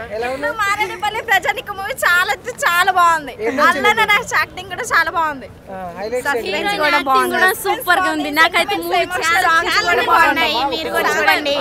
Marredpally ప్రజానిక movie చాలా అంటే చాలా బాగుంది అల్లన రాజ్ యాక్టింగ్ కూడా చాలా బాగుంది Suspense కూడా బాగుంది. కూడా సూపర్ గా ఉంది నాకైతే మూవీ చాలా Songs కూడా బాగున్నాయి మీరు కూడా చూడండి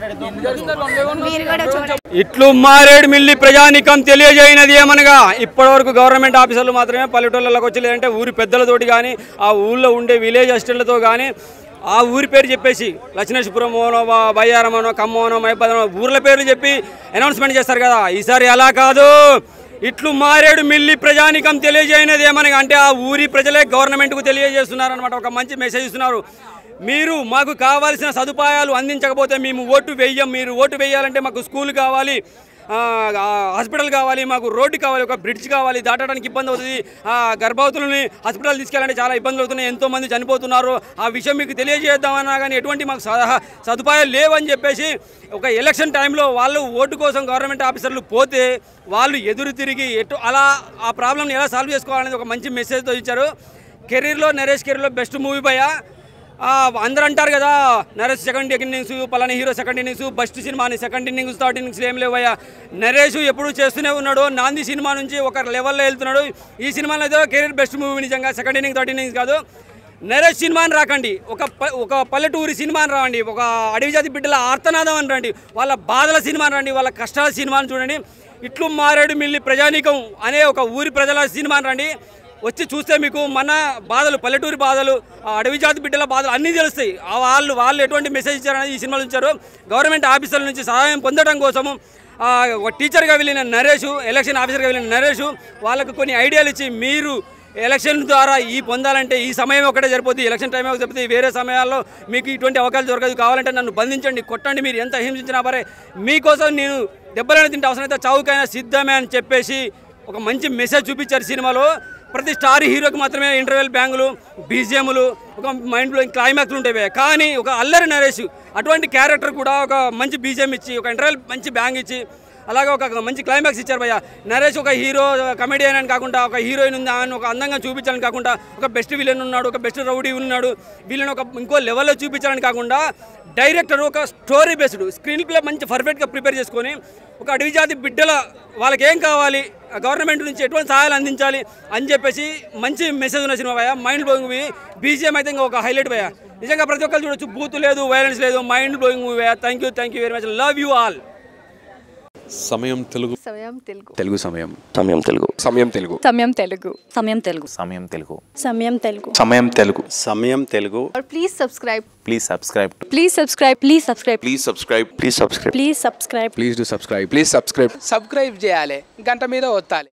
మీరు కూడా చూడండి ఇట్లు మారేడు మిల్లి ప్రజానికం తెలియజేయనది ఏమనగా ఇప్పటివరకు గవర్నమెంట్ ఆఫీసర్లు మాత్రమే పల్లెటూళ్ళలోకి వచ్చి లేదంటే ఊరి పెద్దలతోటి కానీ ఆ ఊళ్ళో ఉండే విలేజ్ అసిస్టెంట్లతో కానీ ఆ ఊరి పేరు చెప్పేసి లక్ష్మీపురమోనో బయ్యారమనో ఖమ్మోనో మైపదనో ఊర్ల పేర్లు చెప్పి అనౌన్స్మెంట్ చేస్తారు కదా ఈసారి అలా కాదు ఇట్లు మారేడు మిల్లి ప్రజానికం తెలియజేయనది ఏమనగా అంటే ఆ ఊరి ప్రజలే గవర్నమెంట్కు తెలియజేస్తున్నారు అనమాట ఒక మంచి మెసేజ్ ఇస్తున్నారు మీరు మాకు కావాల్సిన సదుపాయాలు అందించకపోతే మేము ఓటు వేయం మీరు ఓటు వేయాలంటే మాకు స్కూల్ కావాలి ఆ, ఆ, హాస్పిటల్ కావాలి మాకు రోడ్డు కావాలి ఒక బ్రిడ్జ్ కావాలి దాటడానికి ఇబ్బంది అవుతుంది ఆ, గర్భవతులని హాస్పిటల్ తీసుకెళ్ళాలంటే చాలా ఇబ్బందులు అవుతున్నాయి ఎంతో మంది చనిపోతున్నారు ఆ విషయం మీకు తెలియజేద్దామన్నా కానీ ఎటువంటి మాకు సలహా సదుపాయాలు లేవని చెప్పేసి ఒక ఎలక్షన్ టైంలో వాళ్ళు ఓటు కోసం గవర్నమెంట్ ఆఫీసర్లు పోతే వాళ్ళు ఎదురు తిరిగి ఎటు అలా ఆ ప్రాబ్లమ్ని ఎలా సాల్వ్ చేసుకోవాలనేది ఒక మంచి మెసేజ్తో ఇచ్చారు కెరీర్లో నరేష్ కెరీర్లో బెస్ట్ మూవీ భయ్యా ఆ, అందరూ అంటారు కదా నరేష్ సెకండ్ ఇన్నింగ్స్ పలానా హీరో సెకండ్ ఇన్నింగ్స్ బెస్ట్ సినిమాని సెకండ్ ఇన్నింగ్స్ థర్డ్ ఇన్నింగ్స్ ఏం లేవయ్యా నరేష్ ఎప్పుడు చేస్తూనే ఉన్నాడు నాంది సినిమా నుంచి ఒక లెవెల్లో వెళ్తున్నాడు ఈ సినిమాలో అయితే కెరీర్ బెస్ట్ మూవీ నిజంగా సెకండ్ ఇన్నింగ్స్ థర్డ్ ఇన్నింగ్స్ కాదు నరేష్ సినిమాని రాకండి ఒక ప- ఒక పల్లెటూరి సినిమాని రావండి ఒక అడవి జాతి బిడ్డల ఆర్తనాదం అని రండి వాళ్ళ బాధల సినిమాని రండి వాళ్ళ కష్టాల సినిమాని చూడండి ఇట్లు మారేడు మిల్లి ప్రజానీకం అనే ఒక ఊరి ప్రజల సినిమాని రండి వచ్చి చూస్తే మీకు మన బాధలు పల్లెటూరి బాధలు ఆ అడవి జాతి బిడ్డల బాధలు అన్నీ తెలుస్తాయి ఆ వాళ్ళు వాళ్ళు ఎటువంటి మెసేజ్ ఇచ్చారనేది ఈ సినిమాలో ఇచ్చారు గవర్నమెంట్ ఆఫీసర్ల నుంచి సహాయం పొందడం కోసము ఆ, ఒక టీచర్గా వెళ్ళిన నరేష్ ఎలక్షన్ ఆఫీసర్గా వెళ్ళిన నరేష్ వాళ్ళకు కొన్ని ఐడియాలు ఇచ్చి మీరు ఎలక్షన్ ద్వారా ఈ పొందాలంటే ఈ సమయం ఒకటే సరిపోతుంది ఎలక్షన్ టైం ఒకటి సరిపోతుంది వేరే సమయాల్లో మీకు ఇటువంటి అవకాశాలు దొరకదు కావాలంటే నన్ను బంధించండి కొట్టండి మీరు ఎంత హింసించినా పరే మీకోసం నేను దెబ్బలను తింటే అవసరమైతే చావుకైనా సిద్ధమే అని చెప్పేసి ఒక మంచి మెసేజ్ చూపించారు సినిమాలో ప్రతి స్టార్ హీరోకి మాత్రమే ఇంటర్వెల్ బ్యాంగులు బీజిఎంలు ఒక మైండ్ బ్లోయింగ్ క్లైమాక్స్లు ఉంటాయి కానీ ఒక అల్లరి నరేష్ అటువంటి క్యారెక్టర్ కూడా ఒక మంచి బీజిఎం ఇచ్చి ఒక ఇంటర్వెల్ మంచి బ్యాంగ్ ఇచ్చి అలాగే ఒక మంచి క్లైమాక్స్ ఇచ్చారు భయ్య నరేష్ ఒక హీరో కమెడియన్ అని కాకుండా ఒక హీరోయిన్ ఉంది అని ఒక అందంగా చూపించాలని కాకుండా ఒక బెస్ట్ విలన్ ఉన్నాడు ఒక బెస్ట్ రౌడీ ఉన్నాడు వీళ్ళని ఒక ఇంకో లెవెల్లో చూపించాలని కాకుండా డైరెక్టర్ ఒక స్టోరీ బేస్డ్ స్క్రీన్ ప్లే మంచి పర్ఫెక్ట్గా ప్రిపేర్ చేసుకొని ఒక అడవి జాతి బిడ్డల వాళ్ళకి ఏం కావాలి గవర్నమెంట్ నుంచి ఎటువంటి సహాయాలు అందించాలి అని చెప్పేసి మంచి మెసేజ్ ఉన్న సినిమా భయ మైండ్ బ్లోయింగ్ మూవీ బీజిఎం అయితే ఇంకా ఒక హైలైట్ భయ నిజంగా ప్రతి ఒక్కరు చూడొచ్చు బూత్ లేదు వైలెన్స్ లేదు mind blowing movie thank you thank you very much love you all సమయం తెలుగు సమయం తెలుగు తెలుగు సమయం సమయం Telugu Samayam Telugu Samayam Telugu Samayam Telugu Samayam Telugu Samayam Telugu Samayam Telugu Samayam Telugu please subscribe please subscribe please subscribe please subscribe please subscribe please subscribe please subscribe please do subscribe please subscribe subscribe చేయాలి గంట మీద ఒత్తాలి